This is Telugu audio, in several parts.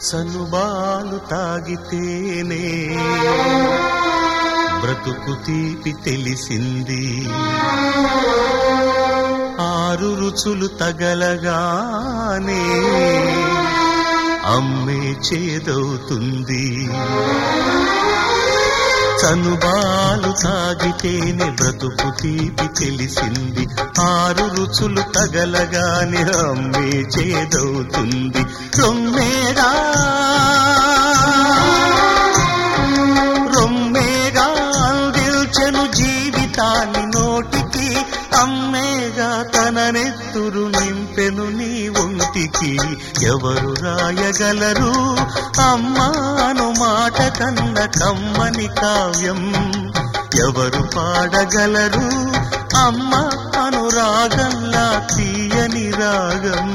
సనుబాలు తాగితేనే బ్రతుకు తీపి తెలిసింది ఆరు రుచులు తగలగానే అమ్మే చేదవుతుంది చనుబాలు తాగితేనే బ్రతుకు తీపి తెలిసింది ఆరు రుచులు తగలగానే అమ్మే చేదవుతుంది రొమ్మేగా రొమ్మేగా అందిల్చెను జీవితాన్ని నోటికి అమ్మేగా తన నెత్తురు నింపెను నీ ఒంటికి ఎవరు రాయగలరు అమ్మాను మాట కన్న కమ్మని కావ్యం ఎవరు పాడగలరు అమ్మ అనురాగంలా తీయని రాగం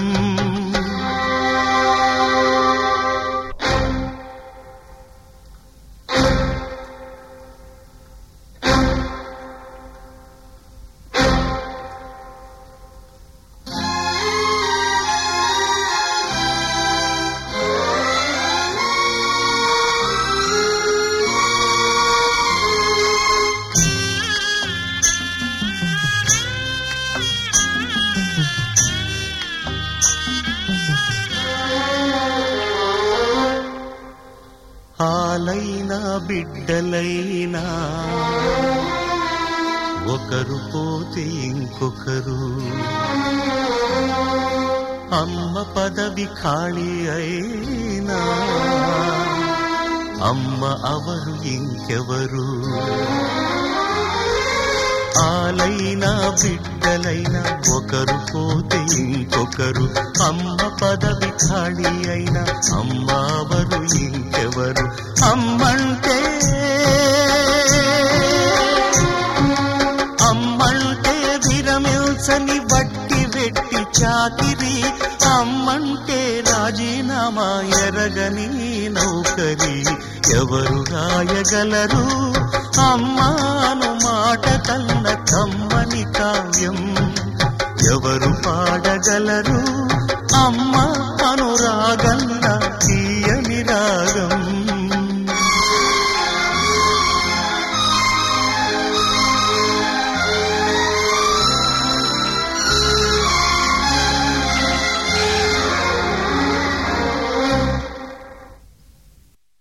ఆలైనా బిడ్డలైనా ఒకరు పోతే ఇంకొకరు అమ్మ పదవి ఖాళీ అయినా అమ్మ అవరు ఇంకెవరు ఆలైనా బిడ్డలైనా ఒకరు పోతే ఇంకొకరు అమ్మ పదవి ఖాళీ అయినా అమ్మ అవరు ఇంకెవరు అమ్మంటే అమ్మంటే విరమిల్సని వట్టి వెట్టి చాకిరి అమ్మంటే రాజీనామా ఎరగని నౌకరి ఎవరు రాయగలరు అమ్మాను మాట కన్న కమ్మని కావ్యం ఎవరు పాడగలరు అమ్మ అనురాగంలో